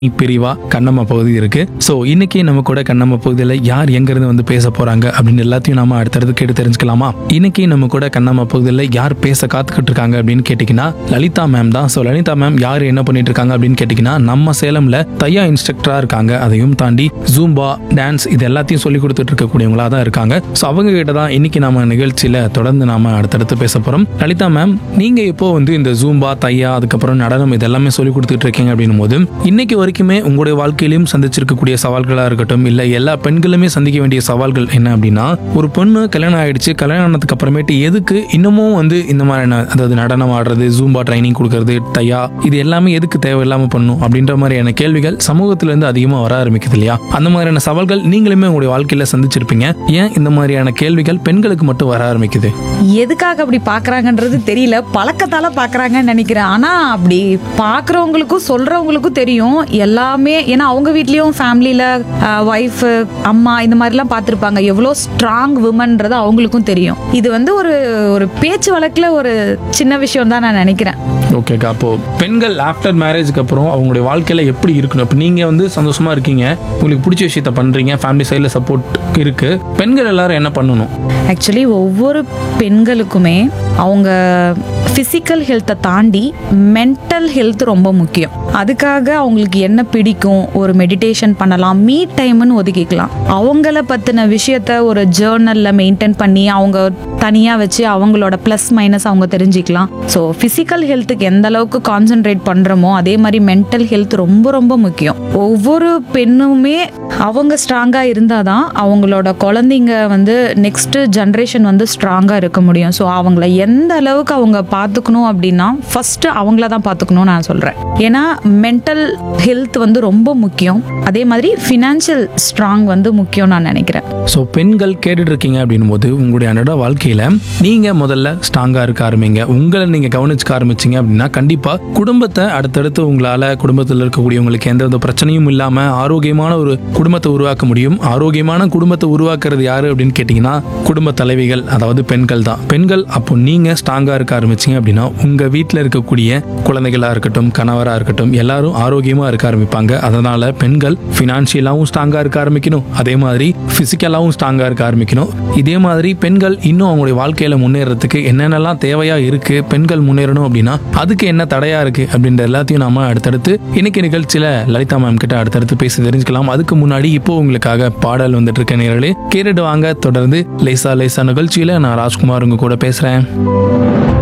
பிரிவா கண்ணம்மா பகுதி இருக்கு ஸோ இன்னைக்கு நம்ம கூட கண்ணம்மா பகுதியில் யார் எங்கிருந்து வந்து பேச போறாங்க அப்படின்னு எல்லாத்தையும் நாம அடுத்தடுத்து கேட்டு தெரிஞ்சுக்கலாமா இன்னைக்கு நம்ம கூட கண்ணம்மா பகுதியில் யார் பேச காத்துக்கிட்டு இருக்காங்க அப்படின்னு கேட்டிங்கன்னா லலிதா மேம் தான் ஸோ லலிதா மேம் யார் என்ன பண்ணிட்டு இருக்காங்க அப்படின்னு கேட்டிங்கன்னா நம்ம சேலம்ல தையா இன்ஸ்ட்ரக்டரா இருக்காங்க அதையும் தாண்டி ஜூம்பா டான்ஸ் இது எல்லாத்தையும் சொல்லி கொடுத்துட்டு இருக்கக்கூடியவங்களா தான் இருக்காங்க ஸோ அவங்க கிட்ட தான் இன்னைக்கு நாம நிகழ்ச்சியில தொடர்ந்து நாம அடுத்தடுத்து பேச போறோம் லலிதா மேம் நீங்க இப்போ வந்து இந்த ஜூம்பா தையா அதுக்கப்புறம் நடனம் இது எல்லாமே சொல்லி கொடுத்துட்டு இருக்கீங்க அப்படின்னும் போது இன்னைக்கு வரைக்குமே உங்களுடைய வாழ்க்கையிலும் சந்திச்சிருக்கக்கூடிய சவால்களா இருக்கட்டும் இல்ல எல்லா பெண்களுமே சந்திக்க வேண்டிய சவால்கள் என்ன அப்படின்னா ஒரு பொண்ணு கல்யாணம் ஆயிடுச்சு கல்யாணம் ஆனதுக்கு அப்புறமேட்டு எதுக்கு இன்னமும் வந்து இந்த மாதிரியான அதாவது நடனம் ஆடுறது ஜூம்பா ட்ரைனிங் கொடுக்கறது தையா இது எல்லாமே எதுக்கு தேவையில்லாம பண்ணும் அப்படின்ற மாதிரியான கேள்விகள் சமூகத்துல இருந்து அதிகமா வர ஆரம்பிக்குது இல்லையா அந்த மாதிரியான சவால்கள் நீங்களுமே உங்களுடைய வாழ்க்கையில சந்திச்சிருப்பீங்க ஏன் இந்த மாதிரியான கேள்விகள் பெண்களுக்கு மட்டும் வர ஆரம்பிக்குது எதுக்காக அப்படி பாக்குறாங்கன்றது தெரியல பழக்கத்தால பாக்குறாங்கன்னு நினைக்கிறேன் ஆனா அப்படி பாக்குறவங்களுக்கும் சொல்றவங்களுக்கும் தெரியும் எல்லாமே ஏன்னா அவங்க வீட்லயும் ஃபேமிலியில ஒய்ஃப் அம்மா இந்த மாதிரிலாம் பார்த்துருப்பாங்க எவ்வளோ ஸ்ட்ராங் விமன்றது அவங்களுக்கும் தெரியும் இது வந்து ஒரு ஒரு பேச்சு வழக்குல ஒரு சின்ன விஷயம் தான் நான் நினைக்கிறேன் ஓகேக்கா அப்போ பெண்கள் ஆஃப்டர் மேரேஜ்க்கு அப்புறம் அவங்களுடைய வாழ்க்கையில எப்படி இருக்கணும் இப்போ நீங்க வந்து சந்தோஷமா இருக்கீங்க உங்களுக்கு பிடிச்ச விஷயத்த பண்றீங்க ஃபேமிலி சைடில் சப்போர்ட் இருக்கு பெண்கள் எல்லாரும் என்ன பண்ணணும் ஆக்சுவலி ஒவ்வொரு பெண்களுக்குமே அவங்க ஃபிசிக்கல் ஹெல்த்தை தாண்டி மென்டல் ஹெல்த் ரொம்ப முக்கியம் அதுக்காக அவங்களுக்கு என்ன பிடிக்கும் ஒரு மெடிடேஷன் பண்ணலாம் மீ டைம்னு ஒதுக்கிக்கலாம் அவங்கள பற்றின விஷயத்த ஒரு ஜேர்னலில் மெயின்டைன் பண்ணி அவங்க தனியாக வச்சு அவங்களோட ப்ளஸ் மைனஸ் அவங்க தெரிஞ்சுக்கலாம் ஸோ ஃபிசிக்கல் ஹெல்த்துக்கு எந்த அளவுக்கு கான்சென்ட்ரேட் பண்ணுறோமோ அதே மாதிரி மென்டல் ஹெல்த் ரொம்ப ரொம்ப முக்கியம் ஒவ்வொரு பெண்ணுமே அவங்க ஸ்ட்ராங்காக இருந்தால் தான் அவங்களோட குழந்தைங்க வந்து நெக்ஸ்ட் ஜென்ரேஷன் வந்து ஸ்ட்ராங்காக இருக்க முடியும் ஸோ அவங்கள எந்த அளவுக்கு அவங்க பார்த்துக்கணும் அப்படின்னா ஃபர்ஸ்ட் அவங்கள தான் பார்த்துக்கணும்னு நான் சொல்கிறேன் ஏன்னா மென்டல் ஹெல்த் வந்து ரொம்ப முக்கியம் அதே மாதிரி ஃபினான்ஷியல் ஸ்ட்ராங் வந்து முக்கியம் நான் நினைக்கிறேன் ஸோ பெண்கள் கேட்டுட்டு இருக்கீங்க அப்படின்னும் போது உங்களுடைய அன்றாட வாழ்க்கையில நீங்க முதல்ல ஸ்ட்ராங்கா இருக்க ஆரம்பிங்க உங்களை நீங்க கவனிச்சுக்க ஆரம்பிச்சீங்க அப்படின்னா கண்டிப்பா குடும்பத்தை அடுத்தடுத்து உங்களால குடும்பத்தில் இருக்கக்கூடியவங்களுக்கு எந்த வித பிரச்சனையும் இல்லாம ஆரோக்கியமான ஒரு குடும்பத்தை உருவாக்க முடியும் ஆரோக்கியமான குடும்பத்தை உருவாக்குறது யாரு அப்படின்னு கேட்டீங்கன்னா குடும்ப தலைவிகள் அதாவது பெண்கள் தான் பெண்கள் அப்போ நீங்க ஸ்ட்ராங்கா இருக்க ஆரம்பிச்சீங்க அப்படின்னா உங்க வீட்டில் இருக்கக்கூடிய குழந்தைகளா இருக்கட்டும் கணவரா இருக்கட்டும் எல்லாரும் ஆரோக்கியமா இருக்க ஆரம்பிப்பாங்க அதனால பெண்கள் ஃபினான்ஷியலாகவும் ஸ்ட்ராங்கா இருக்க ஆரம்பிக்கணும் அதே மாதிரி பிசிக்கலாகவும் ஸ்ட்ராங்கா இருக்க ஆரம்பிக்கணும் இதே மாதிரி பெண்கள் இன்னும் அவங்களுடைய வாழ்க்கையில முன்னேறதுக்கு என்னென்னலாம் தேவையா இருக்கு பெண்கள் முன்னேறணும் அப்படின்னா அதுக்கு என்ன தடையா இருக்கு அப்படின்ற எல்லாத்தையும் நாம அடுத்தடுத்து இன்னைக்கு நிகழ்ச்சியில லலிதா மேம் கிட்ட அடுத்தடுத்து பேசி தெரிஞ்சுக்கலாம் அதுக்கு முன்னாடி இப்போ உங்களுக்காக பாடல் வந்துட்டு இருக்க நேரலே கேட்டுட்டு வாங்க தொடர்ந்து லேசா லேசா நிகழ்ச்சியில நான் ராஜ்குமார் உங்க கூட பேசுறேன்